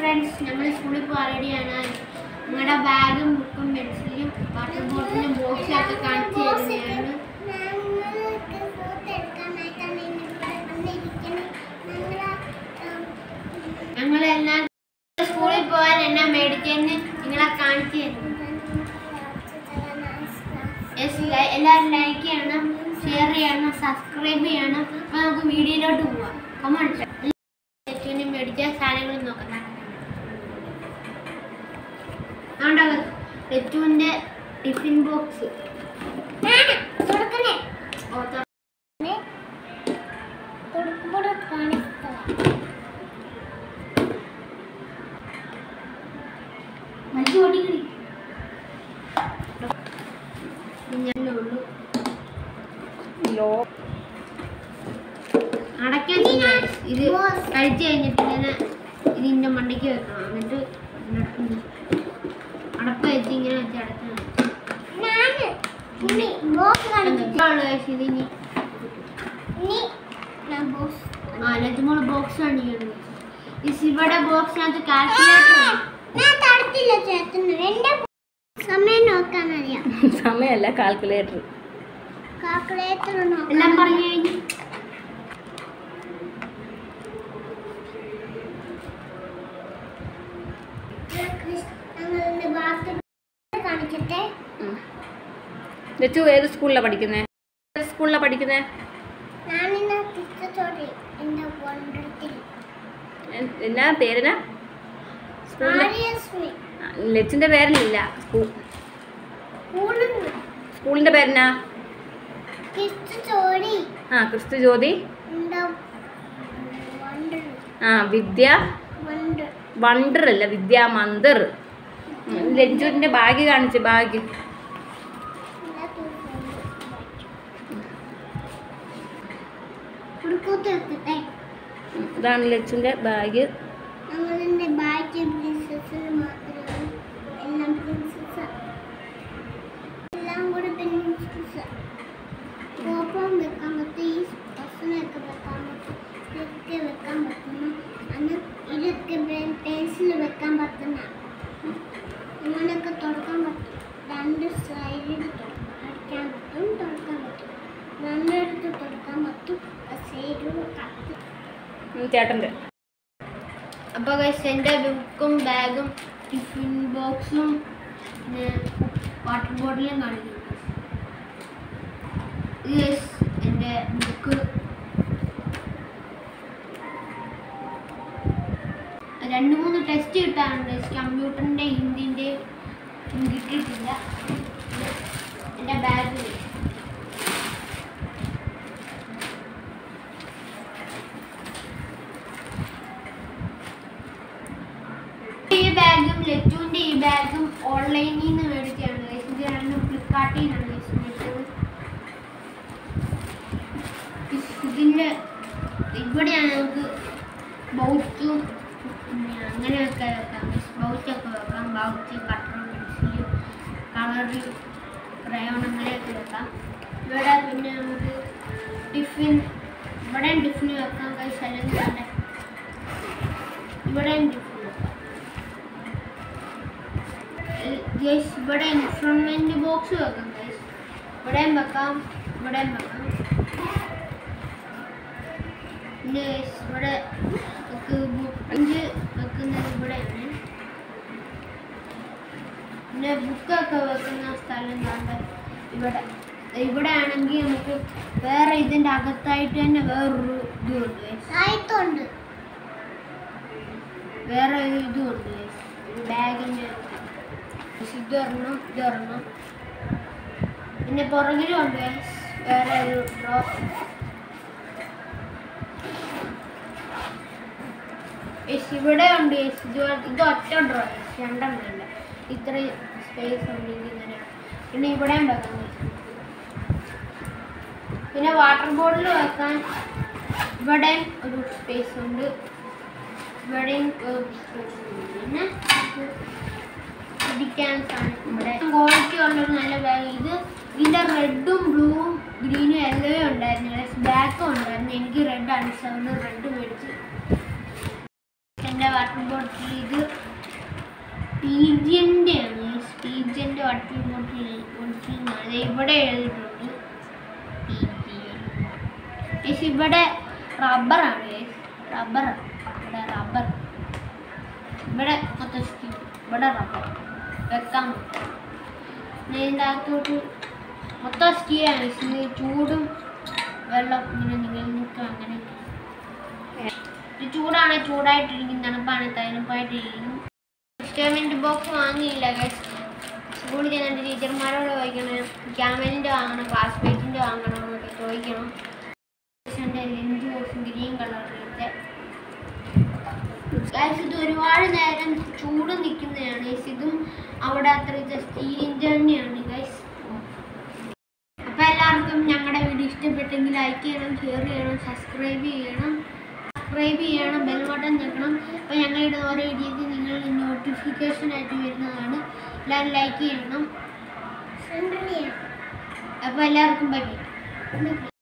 Friends ഞങ്ങൾ സ്കൂളിൽ പോകാൻ റെഡിയാണ് ഞങ്ങളുടെ ബാഗും ബുക്കും പെൻസിലും വാട്ടർ ബോട്ടിലും ബോക്സും ഒക്കെ കാണിച്ചു തരുന്നതാണ് ഞങ്ങൾക്ക് ഫോട്ടോ എടുക്കാനായിട്ടാണ് ഇവിടെ വന്നിരിക്കുന്നത് ഞങ്ങൾ ഞങ്ങളെല്ലാം സ്കൂളിൽ പോകാൻ എന്നാ മേടിച്ചെന്ന് നിങ്ങളെ കാണിച്ചു തരുന്നു Yes, li- എല്ലാവരും ലൈക്ക് ചെയ്യണം ഷെയർ ചെയ്യണം സബ്സ്ക്രൈബ് ചെയ്യണം അപ്പോൾ നമുക്ക് വീഡിയോയിലോട്ട് പോവാം കമന്റ് ഏറ്റവും മേടിച്ച സാധനങ്ങൾ നോക്കാം അതുകൊണ്ടാണ് ലെറ്റുവിൻ്റെ ടിഫിൻ ബോക്സ് തുറക്കണേ ഓ തുറ- തുറക്കുമ്പോൾ കാണിക്കുക വലിച്ചു ഓടിക്കടി ഞാനേ ഉള്ളൂ അടയ്ക്കാൻ ചെയ്യാം. ഇത് കഴിച്ചു കഴിഞ്ഞിട്ട് ഇങ്ങനെ ഇതിൻ്റെ മണ്ടയ്ക്ക് വെക്കണം എന്നിട്ട് ഇതിനകത്ത് അടപ്പ് വെച്ച് ഇങ്ങനെ വെച്ച് അടക്കണം ഞാന് ഇനി ബോക്സ് കാണിച്ചിട്ട് ഇതിനി ഇനി ഞാൻ ബോക്സ് ആ ലജ്മോൾ ബോക്സ് കാണിക്കുന്നത് ഈ ശിവയുടെ ബോക്സിനകത്ത് കാൽക്കുലേറ്റർ ഞാൻ തടത്തില്ല ചേട്ടന് എന്റെ സമയം നോക്കാൻ അറിയാം സമയമല്ല കാൽക്കുലേറ്റർ കാൽക്കുലേറ്റർ എല്ലാം നോക്കാൻ പറഞ്ഞു കഴിഞ്ഞു ഞങ്ങളുടെ ബാസ്കറ്റ് കാണിക്കട്ടെ ലച്ചു ഏത് സ്കൂളിലാണ് പഠിക്കുന്നത് ഏത് സ്കൂളിലാണ് പഠിക്കുന്നത് ഞാനിന്ന് തിരിച്ചോടി എന്റെ വണ്ടത്തിൽ എന്നാ പേരെന്നാ സ്കൂളിലെ ആര്യസ്മി ലച്ചിൻ്റെ പേരിലില്ല സ്കൂൾ കൂടുന്നു സ്കൂളിൻ്റെ പേരെന്നാ തിരിച്ചോടി ആ ക്രിസ്തു ജ്യോതി എന്റെ വണ്ടർ ആ വിദ്യ വണ്ടർ വണ്ടർ അല്ല വിദ്യാ മന്ദിർ ലഞ്ചുവിൻ്റെ ബാഗ് കാണിച്ച് ബാഗ് കുടുക്കൂത്ത് വെക്കട്ടെ ഇതാണ് ലച്ചുവിൻ്റെ ബാഗ് ഞങ്ങളുടെ ബാക്കി പ്രിൻസസിന് മാത്രമേ എല്ലാം പ്രിൻസസ് എല്ലാം കൂടെ പ്രിൻസസ് കോപ്പം വെക്കാൻ പറ്റും ഈ ബസ്സിനൊക്കെ വെക്കാൻ പറ്റും ഇതൊക്കെ വെക്കാൻ പറ്റുന്നു അന്ന് ഇതൊക്കെ പെൻസിൽ വെക്കാൻ പറ്റുന്ന ഇങ്ങനെയൊക്കെ തുറക്കാൻ പറ്റും രണ്ട് സൈഡിൽ അടിക്കാൻ പറ്റും തുറക്കാൻ പറ്റും രണ്ടിടത്ത് തുറക്കാൻ പറ്റും സൈഡിൽ വെക്കാൻ പറ്റും ഉം, ചേട്ടൻ്റെ അപ്പോൾ ഗൈസ് എൻ്റെ ബുക്കും ബാഗും ടിഫിൻ ബോക്സും പിന്നെ വാട്ടർ ബോട്ടിലും കാണിക്കുന്നു ഇത് ഗൈസ് എൻ്റെ ബുക്ക് രണ്ട് മൂന്ന് ടെസ്റ്റ് കിട്ടാറുണ്ട് കമ്പ്യൂട്ടറിൻ്റെ ഹിന്ദിൻ്റെ കിട്ടിയിട്ടില്ല എൻ്റെ ബാഗ് ഈ ബാഗും ലറ്റുവിന്റെ ഈ ബാഗും ഓൺലൈനിൽ നിന്ന് മേടിച്ചാണ് guys. ഇത് രണ്ടും ഫ്ലിപ്കാർട്ടിൽ നിന്നാണ് guys മേടിച്ചത് ഇസ് ഇതിന്റെ ഇവിടെയാണ് നമുക്ക് ബൗച്ചും പിന്നെ അങ്ങനെയൊക്കെ വെക്കാം ബൗച്ചൊക്കെ വെക്കാം pouch cutter pencil colour crayon അങ്ങനെയൊക്കെ വെക്കാം ഇവിടെ പിന്നെ നമുക്ക് ടിഫിൻ ഇവിടെയും ടിഫിൻ വെക്കാം കൈസ് അല്ലെങ്കിൽ ഇവിടെ ഇവിടെയും ടിഫിൻ വെക്കാം ഗൈസ് ഇവിടെ ഇൻസ്ട്രുമെന്റ് ബോക്സ് വെക്കാം ഗൈസ് ഇവിടെയും വെക്കാം ഇവിടെയും വെക്കാം പിന്നെ guys ഇവിടെ നമുക്ക് ബുക്ക് വെക്കുന്നത് ഇവിടെയാണ് പിന്നെ ബുക്കൊക്കെ വെക്കുന്ന സ്ഥലം കണ്ട് ഇവിടെ ഇവിടെ ആണെങ്കിൽ നമുക്ക് വേറെ ഇതിൻ്റെ അകത്തായിട്ട് തന്നെ വേറൊരു ഇതുണ്ട് guys. സായിത്തുണ്ട് വേറെ ഒരു ഇതുണ്ട് ബാഗിൻ്റെ ഇതൊരെണ്ണം ഇതൊരെണ്ണം പിന്നെ പുറകിലും ഉണ്ട് guys. വേറെ ഒരു ഡ്രോ Guys, ഇവിടെ ഉണ്ട് guys. ഇത് ഇത് ഒറ്റ ഡ്രോ രണ്ടെണ്ണം ഇല്ല ഇത്രയും സ്പേസ് ഉണ്ട് ഇങ്ങനെ പിന്നെ ഇവിടെയും വെക്കാം guys. പിന്നെ വാട്ടർ ബോട്ടിൽ വെക്കാൻ ഇവിടെയും ഒരു സ്പേസ് ഉണ്ട് ഇവിടെയും ഒരു space ഉണ്ട്. പിന്നെ ഇരിക്കാൻ സാധനം ഇവിടെ ക്വാളിറ്റി ഉള്ളൊരു നല്ല ബാഗ് ഇത് ഇതിൻ്റെ റെഡും ബ്ലൂവും ഗ്രീനും യെല്ലോയും ഉണ്ടായിരുന്നു ബാക്കും ഉണ്ടായിരുന്നു എനിക്ക് റെഡ് ആണ് സൗണ്ട് റെഡ് മേടിച്ച് എൻ്റെ വാട്ടർ ബോട്ടിൽ ഇത് ബാക്കി ഇങ്ങോട്ട് ഒഴിച്ചിരുന്നാണ് ദേ ഇവിടെ എഴുതിയിട്ടുണ്ട് ഗൈസ് ഇവിടെ റബ്ബറാണ് ഗൈസ് റബ്ബർ ഇവിടെ റബ്ബർ ഇവിടെ മൊത്തം സ്റ്റീൽ ഇവിടെ റബ്ബർ വെക്കാൻ പറ്റും ഇതിൻ്റെ അകത്തോട്ട് മൊത്തം സ്റ്റീലാണ് ഇത് ചൂടും വെള്ളം ഇങ്ങനെ നിങ്ങൾ നിൽക്കുക അങ്ങനെ ഇത് ചൂടാണ് ചൂടായിട്ടിരിക്കും തണുപ്പാണ് തണുപ്പായിട്ടിരിക്കും ഇൻസ്റ്റാൾമെൻറ്റ് ബോക്സ് വാങ്ങിയില്ല ഗൈസ് സ്കൂളിൽ ചെന്നിട്ട് ടീച്ചർമാരോട് ചോദിക്കണം ക്യാമലിൻ്റെ വാങ്ങണം ക്ലാസ്മേറ്റിൻ്റെ വാങ്ങണം എന്നൊക്കെ ചോദിക്കണം എൻ്റെ ലെഞ്ച് ബോക്സ് ഗ്രീൻ കളറിലത്തെ ഗൈസ് ഇത് ഒരുപാട് നേരം ചൂട് നിൽക്കുന്നതാണ് ഗൈസ് ഇതും അവിടെ അത്ര സ്റ്റീലിൻ്റെ തന്നെയാണ് ഗൈസ് അപ്പോൾ എല്ലാവർക്കും ഞങ്ങളുടെ വീഡിയോ ഇഷ്ടപ്പെട്ടെങ്കിൽ ലൈക്ക് ചെയ്യണം ഷെയർ ചെയ്യണം സബ്സ്ക്രൈബ് ചെയ്യണം സബ്സ്ക്രൈബ് ചെയ്യണം ബെൽ ബട്ടൺ ഞെക്കണം അപ്പോൾ ഞങ്ങളുടെ ഓരോ വീഡിയോക്ക് നിങ്ങൾ നോട്ടിഫിക്കേഷൻ ആയിട്ട് വരുന്നതാണ് എല്ലാവരും ലൈക്ക് ചെയ്യണം സെൻട്രൽ അപ്പോൾ എല്ലാവർക്കും പറ്റും